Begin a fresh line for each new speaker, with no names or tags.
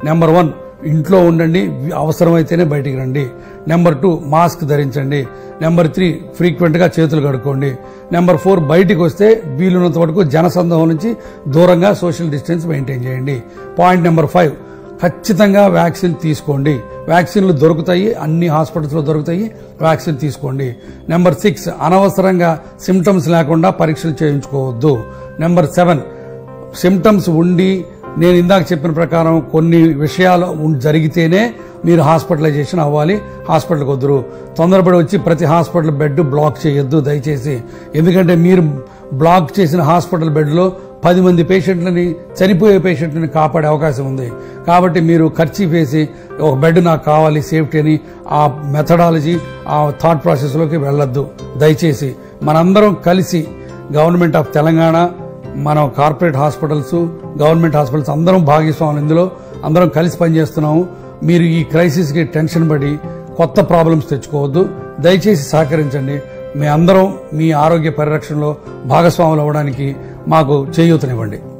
number one ఇంట్లో ఉండండి అవసరమైతేనే బయటికి రండి నెంబర్ టూ మాస్క్ ధరించండి నెంబర్ త్రీ ఫ్రీక్వెంట్గా చేతులు కడుక్కోండి నెంబర్ ఫోర్ బయటికి వస్తే వీలున్నంత వరకు జనసందోహం నుంచి దూరంగా సోషల్ డిస్టెన్స్ మెయింటైన్ చేయండి పాయింట్ నెంబర్ ఫైవ్ ఖచ్చితంగా వ్యాక్సిన్ తీసుకోండి వ్యాక్సిన్లు దొరుకుతాయి అన్ని హాస్పిటల్స్లో దొరుకుతాయి వ్యాక్సిన్ తీసుకోండి నెంబర్ సిక్స్ అనవసరంగా సిమ్టమ్స్ లేకుండా పరీక్షలు చేయించుకోవద్దు నెంబర్ సెవెన్ సిమ్టమ్స్ ఉండి నేను ఇందాక చెప్పిన ప్రకారం కొన్ని విషయాలు ఉం- జరిగితేనే మీరు హాస్పిటలైజేషన్ అవ్వాలి హాస్పిటల్కి వద్దరు తొందరపడి వచ్చి ప్రతి హాస్పిటల్ బెడ్ బ్లాక్ చేయొద్దు దయచేసి ఎందుకంటే మీరు బ్లాక్ చేసిన హాస్పిటల్ బెడ్లో పది మంది పేషెంట్లని చనిపోయే పేషెంట్లని కాపాడే అవకాశం ఉంది కాబట్టి మీరు ఖర్చు వేసి ఒక బెడ్ నాకు కావాలి సేఫ్టీ అని ఆ మెథడాలజీ ఆ థాట్ ప్రాసెస్లోకి వెళ్ళొద్దు దయచేసి మనందరం కలిసి గవర్నమెంట్ ఆఫ్ తెలంగాణ మనం కార్పొరేట్ హాస్పిటల్స్ గవర్నమెంట్ హాస్పిటల్స్ అందరం భాగస్వాములు ఇందులో అందరం కలిసి పనిచేస్తున్నాము మీరు ఈ క్రైసిస్కి టెన్షన్ పడి కొత్త ప్రాబ్లమ్స్ తెచ్చుకోవద్దు దయచేసి సహకరించండి మీ అందరం మీ ఆరోగ్య పరిరక్షణలో భాగస్వాములు అవ్వడానికి మాకు చేయూతనివ్వండి